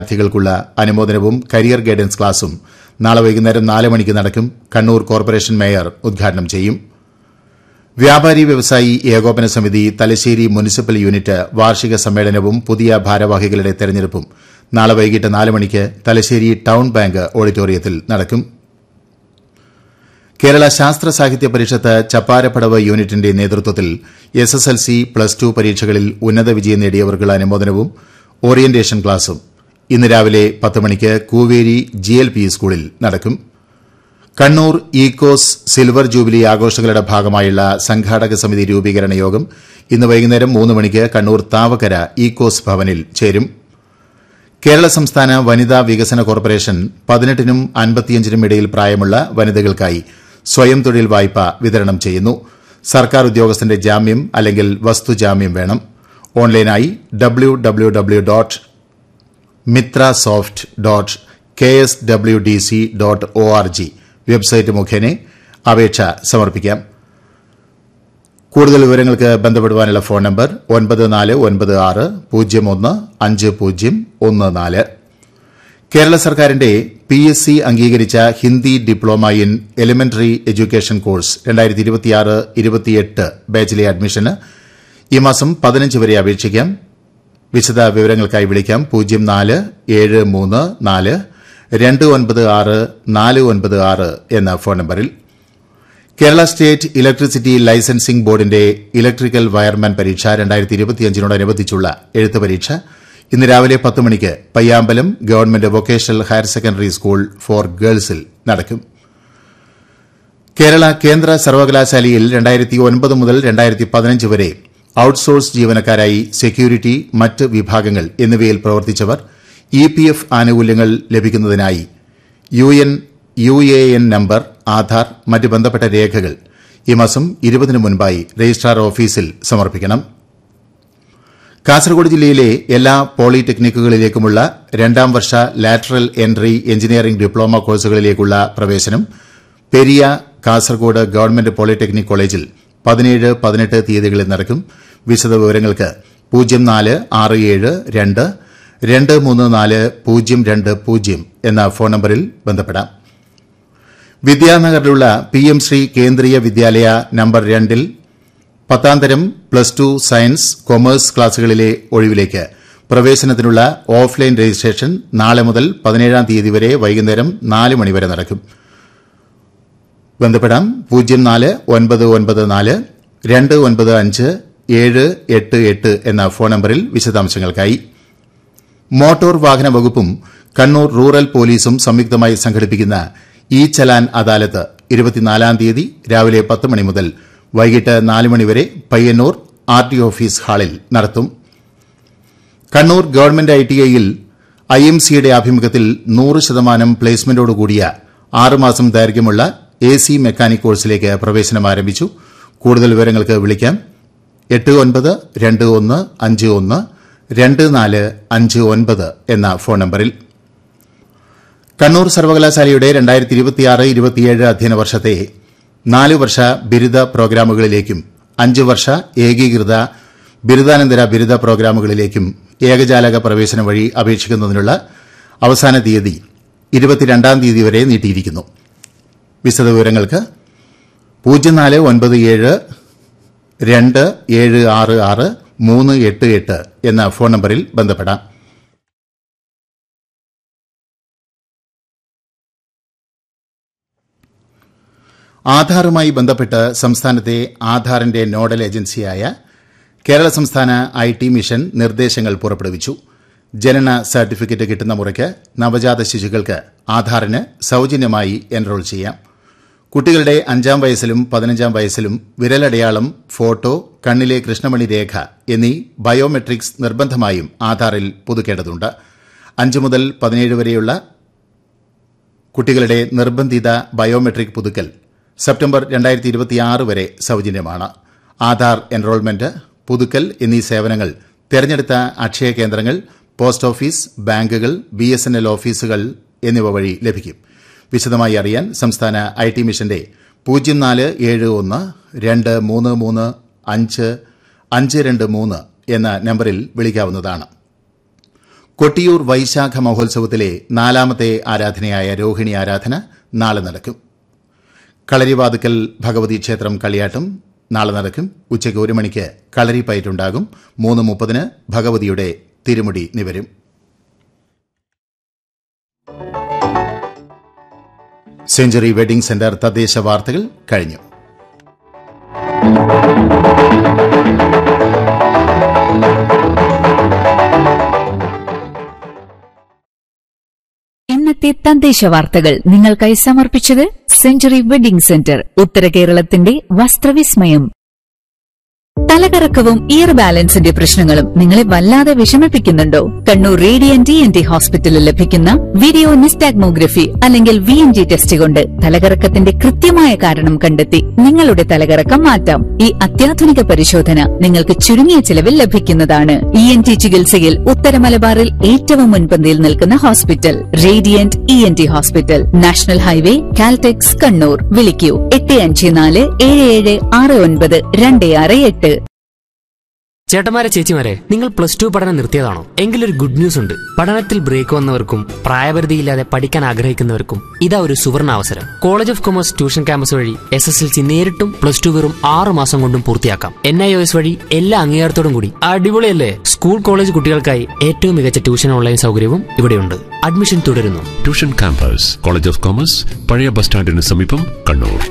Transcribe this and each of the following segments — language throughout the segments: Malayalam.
വിദ്യാർത്ഥികൾക്കുള്ള അനുമോദനവും കരിയർ ഗൈഡൻസ് ക്ലാസും നാളെ വൈകുന്നേരം നാല് മണിക്ക് നടക്കും കണ്ണൂർ കോർപ്പറേഷൻ മേയർ ഉദ്ഘാടനം ചെയ്യും വ്യാപാരി വ്യവസായി ഏകോപന സമിതി തലശ്ശേരി മുനിസിപ്പൽ യൂണിറ്റ് വാർഷിക സമ്മേളനവും പുതിയ ഭാരവാഹികളുടെ തെരഞ്ഞെടുപ്പും നാളെ വൈകിട്ട് നാല് മണിക്ക് തലശ്ശേരി ടൌൺ ബാങ്ക് ഓഡിറ്റോറിയത്തിൽ നടക്കും കേരള ശാസ്ത്ര സാഹിത്യ പരിഷത്ത് ചപ്പാരപ്പടവ് യൂണിറ്റിന്റെ നേതൃത്വത്തിൽ S S L C plus two പരീക്ഷകളിൽ ഉന്നത വിജയം നേടിയവർക്കുള്ള അനുമോദനവും ഓറിയന്റേഷൻ ക്ലാസും ഇന്ന് രാവിലെ പത്ത് മണിക്ക് കൂവേരി ജി എൽ പി സ്കൂളിൽ നടക്കും കണ്ണൂർ ഈക്കോസ് സിൽവർ ജൂബിലി ആഘോഷങ്ങളുടെ ഭാഗമായുള്ള സംഘാടക സമിതി രൂപീകരണ യോഗം ഇന്ന് വൈകുന്നേരം മൂന്ന് മണിക്ക് കണ്ണൂർ താവക്കര ഈക്കോസ് ഭവനിൽ ചേരും കേരള സംസ്ഥാന വനിതാ വികസന കോർപ്പറേഷൻ പതിനെട്ടിനും അൻപത്തിയഞ്ചിനും ഇടയിൽ പ്രായമുള്ള വനിതകൾക്കായി സ്വയം തൊഴിൽ വായ്പ വിതരണം ചെയ്യുന്നു സർക്കാർ ഉദ്യോഗസ്ഥന്റെ ജാമ്യം അല്ലെങ്കിൽ വസ്തുജാമ്യം വേണം ഓൺലൈനായി W W W dot Mitra soft dot K S W D C dot O R G website മുഖേന അപേക്ഷ സമർപ്പിക്കാം കൂടുതൽ വിവരങ്ങൾക്ക് ബന്ധപ്പെടുവാനുള്ള ഫോൺ നമ്പർ ഒൻപത് നാല് ഒൻപത് ആറ് പൂജ്യം ഒന്ന് അഞ്ച് പൂജ്യം ഒന്ന് നാല് കേരള സർക്കാരിന്റെ പി എസ് സി അംഗീകരിച്ച Hindi diploma in elementary education course രണ്ടായിരത്തി ഇരുപത്തിയാറ് ഇരുപത്തിയെട്ട് ബാച്ചിലെ അഡ്മിഷന് ഈ മാസം പതിനഞ്ച് വരെ അപേക്ഷിക്കാം വിശദ വിവരങ്ങൾക്കായി വിളിക്കാം പൂജ്യം നാല് ഏഴ് മൂന്ന് നാല് രണ്ട് ഒൻപത് ആറ് നാല് ഒൻപത് ആറ് എന്ന ഫോൺ നമ്പറിൽ കേരള സ്റ്റേറ്റ് ഇലക്ട്രിസിറ്റി ലൈസൻസിംഗ് ബോർഡിന്റെ ഇലക്ട്രിക്കൽ വയർമാൻ പരീക്ഷ രണ്ടായിരത്തി ഇരുപത്തിയഞ്ചിനോടനുബന്ധിച്ചുള്ള എഴുത്ത് പരീക്ഷ ഇന്ന് രാവിലെ പത്ത് മണിക്ക് Payyambalam government vocational higher secondary school for ഗേൾസിൽ നടക്കും കേരള കേന്ദ്ര സർവകലാശാലയിൽ രണ്ടായിരത്തി ഒൻപത് മുതൽ രണ്ടായിരത്തി പതിനഞ്ച് വരെ ഔട്ട്സോഴ്സ് ജീവനക്കാരായി സെക്യൂരിറ്റി മറ്റ് വിഭാഗങ്ങൾ എന്നിവയിൽ പ്രവർത്തിച്ചവർ ഇ പി എഫ് ആനുകൂല്യങ്ങൾ ലഭിക്കുന്നതിനായി U N U A N number Aadhaar മറ്റ് ബന്ധപ്പെട്ട രേഖകൾ ഈ മാസം ഇരുപതിന് മുൻപായി രജിസ്ട്രാർ ഓഫീസിൽ സമർപ്പിക്കണം കാസർഗോഡ് ജില്ലയിലെ എല്ലാ പോളിടെക്നിക്കുകളിലേക്കുമുള്ള രണ്ടാം വർഷ ലാറ്ററൽ എൻട്രി എഞ്ചിനീയറിംഗ് ഡിപ്ലോമ കോഴ്സുകളിലേക്കുള്ള പ്രവേശനം പെരിയ കാസർഗോഡ് ഗവൺമെന്റ് പോളിടെക്നിക് കോളേജിൽ പതിനേഴ് പതിനെട്ട് തീയതികളിൽ നടക്കും വിശദ വിവരങ്ങൾക്ക് പൂജ്യം നാല് ആറ് ഏഴ് രണ്ട് രണ്ട് മൂന്ന് നാല് പൂജ്യം രണ്ട് പൂജ്യം എന്ന ഫോൺ നമ്പറിൽ ബന്ധപ്പെടാം വിദ്യാനഗറിലുള്ള P M Shri Kendriya Vidyalaya number രണ്ടിൽ പത്താം തരം പ്ലസ് ടു സയൻസ് കൊമേഴ്സ് ക്ലാസുകളിലെ ഒഴിവിലേക്ക് പ്രവേശനത്തിനുള്ള ഓഫ്ലൈൻ രജിസ്ട്രേഷൻ നാളെ മുതൽ പതിനേഴാം തീയതി വരെ വൈകുന്നേരം നാല് മണിവരെ നടക്കും ബന്ധപ്പെടാം പൂജ്യം നാല് ഒൻപത് ഒൻപത് നാല് രണ്ട് ഒൻപത് അഞ്ച് ഏഴ് എട്ട് എട്ട് എന്ന ഫോൺ നമ്പറിൽ വിശദാംശങ്ങൾക്കായി മോട്ടോർ വാഹന വകുപ്പും കണ്ണൂർ റൂറൽ പോലീസും സംയുക്തമായി സംഘടിപ്പിക്കുന്ന ഇ ചലാൻ അദാലത്ത് ഇരുപത്തിനാലാം തീയതി രാവിലെ പത്ത് മണി മുതൽ വൈകിട്ട് നാല് മണിവരെ പയ്യന്നൂർ ആർ ടി ഓഫീസ് ഹാളിൽ നടത്തും കണ്ണൂർ ഗവൺമെന്റ് ഐ ടി ഐയിൽ ഐ എം സിയുടെ ആഭിമുഖ്യത്തിൽ നൂറ് ശതമാനം പ്ലേസ്മെന്റോടുകൂടിയ ആറുമാസം ദൈർഘ്യമുള്ള എ സി മെക്കാനിക് കോഴ്സിലേക്ക് പ്രവേശനം ആരംഭിച്ചു കൂടുതൽ വിവരങ്ങൾക്ക് വിളിക്കാം എട്ട് ഒൻപത് രണ്ട് ഒന്ന് അഞ്ച് ഒന്ന് രണ്ട് നാല് അഞ്ച് ഒൻപത് എന്ന ഫോൺ നമ്പറിൽ കണ്ണൂർ സർവകലാശാലയുടെ രണ്ടായിരത്തി ഇരുപത്തിയാറ് ഇരുപത്തിയേഴ് അധ്യയന വർഷത്തെ നാല് വർഷ ബിരുദ പ്രോഗ്രാമുകളിലേക്കും അഞ്ച് വർഷ ഏകീകൃത ബിരുദാനന്തര ബിരുദ പ്രോഗ്രാമുകളിലേക്കും ഏകജാലക പ്രവേശനം വഴി അപേക്ഷിക്കുന്നതിനുള്ള അവസാന തീയതി ഇരുപത്തിരണ്ടാം തീയതി വരെ നീട്ടിയിരിക്കുന്നു വിശദവിവരങ്ങൾക്ക് പൂജ്യം നാല് ഒൻപത് ഏഴ് രണ്ട് ഏഴ് ആറ് ആറ് മൂന്ന് എട്ട് എട്ട് എന്ന ഫോൺ നമ്പറിൽ ബന്ധപ്പെടാം ആധാറുമായി ബന്ധപ്പെട്ട് സംസ്ഥാനത്തെ ആധാറിന്റെ നോഡൽ ഏജൻസിയായ കേരള സംസ്ഥാന ഐ ടി മിഷൻ നിർദ്ദേശങ്ങൾ പുറപ്പെടുവിച്ചു ജനന സർട്ടിഫിക്കറ്റ് കിട്ടുന്ന മുറയ്ക്ക് നവജാത ശിശുക്കൾക്ക് ആധാറിന് സൌജന്യമായി എൻറോൾ ചെയ്യാം കുട്ടികളുടെ അഞ്ചാം വയസ്സിലും പതിനഞ്ചാം വയസ്സിലും വിരലടയാളം ഫോട്ടോ കണ്ണിലെ കൃഷ്ണമണി രേഖ എന്നീ ബയോമെട്രിക്സ് നിർബന്ധമായും ആധാറിൽ പുതുക്കേണ്ടതുണ്ട് അഞ്ച് മുതൽ പതിനേഴ് വരെയുള്ള കുട്ടികളുടെ നിർബന്ധിത ബയോമെട്രിക് പുതുക്കൽ സെപ്റ്റംബർ രണ്ടായിരത്തി ഇരുപത്തിയാറ് വരെ സൌജന്യമാണ് ആധാർ എൻറോൾമെന്റ് പുതുക്കൽ എന്നീ സേവനങ്ങൾ തെരഞ്ഞെടുത്ത അക്ഷയ കേന്ദ്രങ്ങൾ പോസ്റ്റ് ഓഫീസ് ബാങ്കുകൾ ബി എസ് എൻ എൽ ഓഫീസുകൾ എന്നിവ വഴി ലഭിക്കും വിശദമായി അറിയാൻ സംസ്ഥാന ഐ ടി മിഷന്റെ പൂജ്യം നാല് ഏഴ് ഒന്ന് രണ്ട് മൂന്ന് മൂന്ന് അഞ്ച് അഞ്ച് രണ്ട് മൂന്ന് എന്ന നമ്പറിൽ വിളിക്കാവുന്നതാണ് കൊട്ടിയൂർ വൈശാഖ മഹോത്സവത്തിലെ നാലാമത്തെ ആരാധനയായ രോഹിണി ആരാധന നാളെ നടക്കും കളരിവാതുക്കൽ ഭഗവതി ക്ഷേത്രം കളിയാട്ടം നാളെ നടക്കും ഉച്ചയ്ക്ക് ഒരു മണിക്ക് കളരി പയറ്റുണ്ടാകും മൂന്ന് മുപ്പതിന് ഭഗവതിയുടെ തിരുമുടി നിവരും സെഞ്ചുറി വെഡിംഗ് സെന്റർ തദ്ദേശ വാർത്തകൾ കഴിഞ്ഞു ഇന്നത്തെ തദ്ദേശ വാർത്തകൾ നിങ്ങൾക്കായി സമർപ്പിച്ചത് സെഞ്ചുറി വെഡിംഗ് സെന്റർ ഉത്തര കേരളത്തിന്റെ വസ്ത്രവിസ്മയം തലകറക്കവും ഇയർ ബാലൻസിന്റെ പ്രശ്നങ്ങളും നിങ്ങളെ വല്ലാതെ വിഷമിപ്പിക്കുന്നുണ്ടോ കണ്ണൂർ റേഡിയന്റ് എൻ ടി ഹോസ്പിറ്റലിൽ ലഭിക്കുന്ന വീഡിയോ നിസ്റ്റാഗ്മോഗ്രഫി അല്ലെങ്കിൽ വി എൻ ജി ടെസ്റ്റ് കൊണ്ട് തലകറക്കത്തിന്റെ കൃത്യമായ കാരണം കണ്ടെത്തി നിങ്ങളുടെ തലകറക്കം മാറ്റാം ഈ അത്യാധുനിക പരിശോധന നിങ്ങൾക്ക് ചുരുങ്ങിയ ചിലവിൽ ലഭിക്കുന്നതാണ് ഇ എൻ ടി ചികിത്സയിൽ ഉത്തര മലബാറിൽ ഏറ്റവും മുൻപന്തിയിൽ നിൽക്കുന്ന hospital radiant E N T hospital national highway Caltex Kannur വിളിക്കൂ എട്ട് അഞ്ച് നാല് ഏഴ് ഏഴ് ആറ് ഒൻപത് രണ്ട് ആറ് എട്ട് ചേട്ടന്മാരെ ചേച്ചിമാരെ നിങ്ങൾ പ്ലസ് ടു പഠനം നിർത്തിയതാണോ എങ്കിലൊരു ഗുഡ് ന്യൂസ് ഉണ്ട് പഠനത്തിൽ ബ്രേക്ക് വന്നവർക്കും പ്രായപരിധിയില്ലാതെ പഠിക്കാൻ ആഗ്രഹിക്കുന്നവർക്കും ഇതാ ഒരു സുവർണ അവസരം college of commerce tuition campus വഴി എസ് എസ് എൽ സി നേരിട്ടും പ്ലസ് ടു വെറും ആറ് മാസം കൊണ്ടും പൂർത്തിയാക്കാം എൻ ഐ ഒ എസ് വഴി എല്ലാ അംഗീകാരത്തോടും കൂടി അടിപൊളിയല്ലേ സ്കൂൾ കോളേജ് കുട്ടികൾക്കായി ഏറ്റവും മികച്ച ട്യൂഷൻ ഓൺലൈൻ സൗകര്യവും ഇവിടെയുണ്ട് അഡ്മിഷൻ തുടരുന്നു tuition campus college of commerce പഴയ ബസ് സ്റ്റാൻഡിന് സമീപം കണ്ണൂർ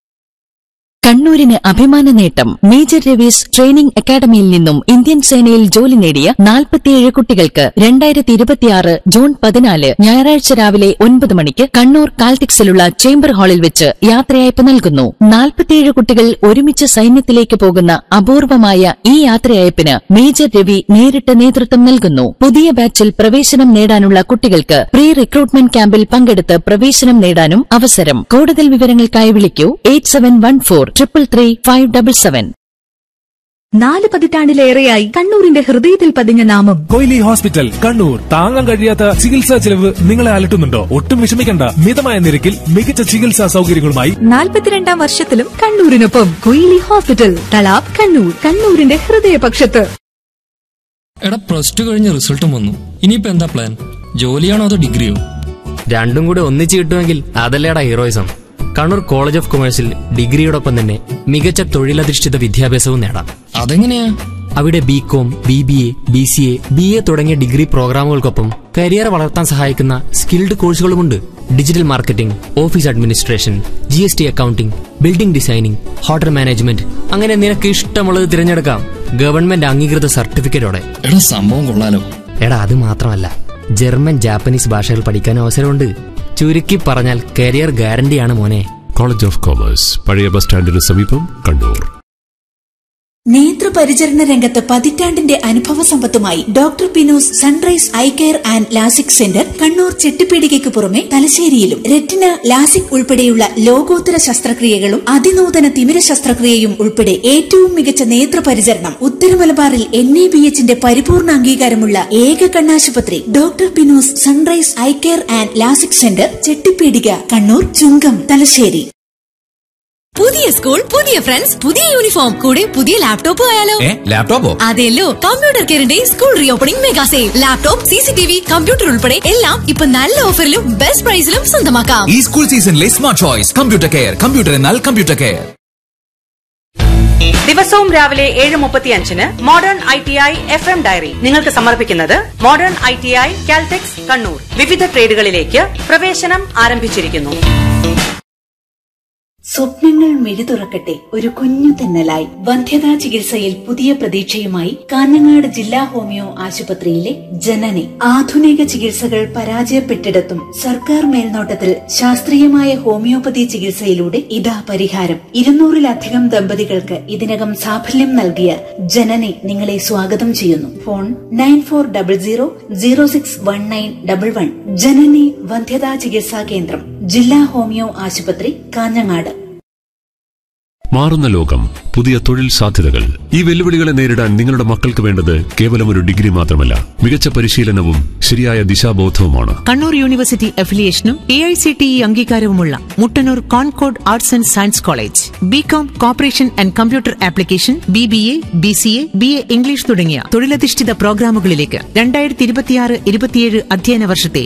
കണ്ണൂരിന് അഭിമാന നേട്ടം മേജർ രവീസ് ട്രെയിനിംഗ് അക്കാദമിയിൽ നിന്നും ഇന്ത്യൻ സേനയിൽ ജോലി നേടിയ നാൽപ്പത്തിയേഴ് കുട്ടികൾക്ക് രണ്ടായിരത്തി ഇരുപത്തിയാറ് ജൂൺ പതിനാല് ഞായറാഴ്ച രാവിലെ ഒൻപത് മണിക്ക് കണ്ണൂർ കാൽറ്റിക്സിലുള്ള ചേംബർ ഹാളിൽ വെച്ച് യാത്രയയപ്പ് നൽകുന്നു നാൽപ്പത്തിയേഴ് കുട്ടികൾ ഒരുമിച്ച് സൈന്യത്തിലേക്ക് പോകുന്ന അപൂർവമായ ഈ യാത്രയയപ്പിന് മേജർ രവി നേരിട്ട് നേതൃത്വം നൽകുന്നു പുതിയ ബാച്ചിൽ പ്രവേശനം നേടാനുള്ള കുട്ടികൾക്ക് പ്രീ റിക്രൂട്ട്മെന്റ് ക്യാമ്പിൽ പങ്കെടുത്ത് പ്രവേശനം നേടാനും അവസരം കൂടുതൽ വിവരങ്ങൾക്കായി വിളിക്കൂ eight seven one four triple three five double seven നാല് പതിറ്റാണ്ടിലേറെയായി കണ്ണൂരിന്റെ ഹൃദയത്തിൽ പതിഞ്ഞ നാമം കൊയിലി ഹോസ്പിറ്റൽ കണ്ണൂർ താങ്ങാൻ കഴിയാത്ത ചികിത്സാ ചെലവ് നിങ്ങളെ അലട്ടുന്നുണ്ടോ ഒട്ടും വിഷമിക്കണ്ട മിതമായ നിരക്കിൽ മികച്ച ചികിത്സാ സൗകര്യങ്ങളുമായി നാൽപ്പത്തിരണ്ടാം വർഷത്തിലും കണ്ണൂരിനൊപ്പം കൊയിലി ഹോസ്പിറ്റൽ തളാബ് കണ്ണൂർ കണ്ണൂരിന്റെ ഹൃദയപക്ഷത്ത് എടാ പ്ലസ് ടു കഴിഞ്ഞ റിസൾട്ടും വന്നു ഇനിയിപ്പോ എന്താ പ്ലാൻ ജോലിയാണോ അതോ ഡിഗ്രിയോ രണ്ടും കൂടെ ഒന്നിച്ച് കിട്ടുമെങ്കിൽ അതല്ലേടാ ഹീറോയിസം കണ്ണൂർ കോളേജ് ഓഫ് കൊമേഴ്സിൽ ഡിഗ്രിയോടൊപ്പം തന്നെ മികച്ച തൊഴിലധിഷ്ഠിത വിദ്യാഭ്യാസവും നേടാം അതെങ്ങനെയാ അവിടെ B com B B A B C A B A തുടങ്ങിയ ഡിഗ്രി പ്രോഗ്രാമുകൾക്കൊപ്പം കരിയർ വളർത്താൻ സഹായിക്കുന്ന സ്കിൽഡ് കോഴ്സുകളുമുണ്ട് digital marketing office administration G S T accounting building designing hotel management അങ്ങനെ നിനക്ക് ഇഷ്ടമുള്ളത് തിരഞ്ഞെടുക്കാം ഗവൺമെന്റ് അംഗീകൃത സർട്ടിഫിക്കറ്റോടെ എടാ സംഭവം കൊള്ളാലോ എടാ അത് മാത്രമല്ല ജർമ്മൻ ജാപ്പനീസ് ഭാഷകൾ പഠിക്കാൻ അവസരമുണ്ട് ചുരുക്കി പറഞ്ഞാൽ കരിയർ ഗ്യാരണ്ടിയാണ് മോനെ കോളേജ് ഓഫ് കോമേഴ്സ് പഴയ ബസ് സ്റ്റാൻഡിന് സമീപം കണ്ണൂർ നേത്രപരിചരണ രംഗത്ത് പതിറ്റാണ്ടിന്റെ അനുഭവ സമ്പത്തുമായി doctor Pinos sunrise eye care and LASIK centre Kannur ചെട്ടിപ്പീടികയ്ക്ക് പുറമെ തലശ്ശേരിയിലും റെറ്റിന ലാസിക് ഉൾപ്പെടെയുള്ള ലോകോത്തര ശസ്ത്രക്രിയകളും അതിനൂതന തിമിര ശസ്ത്രക്രിയയും ഉൾപ്പെടെ ഏറ്റവും മികച്ച നേത്രപരിചരണം ഉത്തര മലബാറിൽ എൻ എ ബി എച്ചിന്റെ പരിപൂർണ അംഗീകാരമുള്ള ഏക കണ്ണാശുപത്രി doctor Pinos sunrise eye care and LASIK centre Chettipeedika Kannur Chungam Thalassery പുതിയ സ്കൂൾ പുതിയ ഫ്രണ്ട്സ് പുതിയ യൂണിഫോം കൂടെ പുതിയ ലാപ്ടോപ്പ് ആയാലോ ലാപ്ടോപ്പോ അതെല്ലോ കമ്പ്യൂട്ടർ കെയറിന്റെ school reopening mega sale laptop C C T V computer ഉൾപ്പെടെ എല്ലാം ഇപ്പൊ നല്ല ഓഫറിലും ബെസ്റ്റ് പ്രൈസിലും സ്വന്തമാക്കാം ഈ സ്കൂൾ സീസണിലെ smart choice computer care computer എന്നാൽ കമ്പ്യൂട്ടർ കെയർ ദിവസവും രാവിലെ ഏഴ് മുപ്പത്തിയഞ്ചിന് modern I T I F M diary നിങ്ങൾക്ക് സമർപ്പിക്കുന്നത് modern I T I Caltex Kannur വിവിധ ട്രേഡുകളിലേക്ക് പ്രവേശനം ആരംഭിച്ചിരിക്കുന്നു സ്വപ്നങ്ങൾ മിഴി തുറക്കട്ടെ ഒരു കുഞ്ഞു തെന്നലായി വന്ധ്യതാ ചികിത്സയിൽ പുതിയ പ്രതീക്ഷയുമായി കാഞ്ഞങ്ങാട് ജില്ലാ ഹോമിയോ ആശുപത്രിയിലെ ജനനി ആധുനിക ചികിത്സകൾ പരാജയപ്പെട്ടിടത്തും സർക്കാർ മേൽനോട്ടത്തിൽ ശാസ്ത്രീയമായ ഹോമിയോപ്പതി ചികിത്സയിലൂടെ ഇതാ പരിഹാരം ഇരുന്നൂറിലധികം ദമ്പതികൾക്ക് ഇതിനകം സാഫല്യം നൽകിയ ജനനി നിങ്ങളെ സ്വാഗതം ചെയ്യുന്നു phone nine four double zero zero six one nine double one Janani വന്ധ്യതാ ചികിത്സാ കേന്ദ്രം ജില്ലാ ഹോമിയോ ആശുപത്രി കാഞ്ഞങ്ങാട് മാറുന്ന ലോകം പുതിയ തൊഴിൽ സാധ്യതകൾ ഈ വെല്ലുവിളികളെ നേരിടാൻ നിങ്ങളുടെ മക്കൾക്ക് വേണ്ടത് കേവലം ഒരു ഡിഗ്രി മാത്രമല്ല മികച്ച പരിശീലനവും ശരിയായ ദിശാബോധവുമാണ് കണ്ണൂർ യൂണിവേഴ്സിറ്റി അഫിലിയേഷനും A I C T E അംഗീകാരവുമുള്ള Muttannur Concord arts and science college B com cooperation and computer application B B A B C A B A English തുടങ്ങിയ തൊഴിലധിഷ്ഠിത പ്രോഗ്രാമുകളിലേക്ക് രണ്ടായിരത്തി ഇരുപത്തിയാറ് ഇരുപത്തിയേഴ് അധ്യയന വർഷത്തെ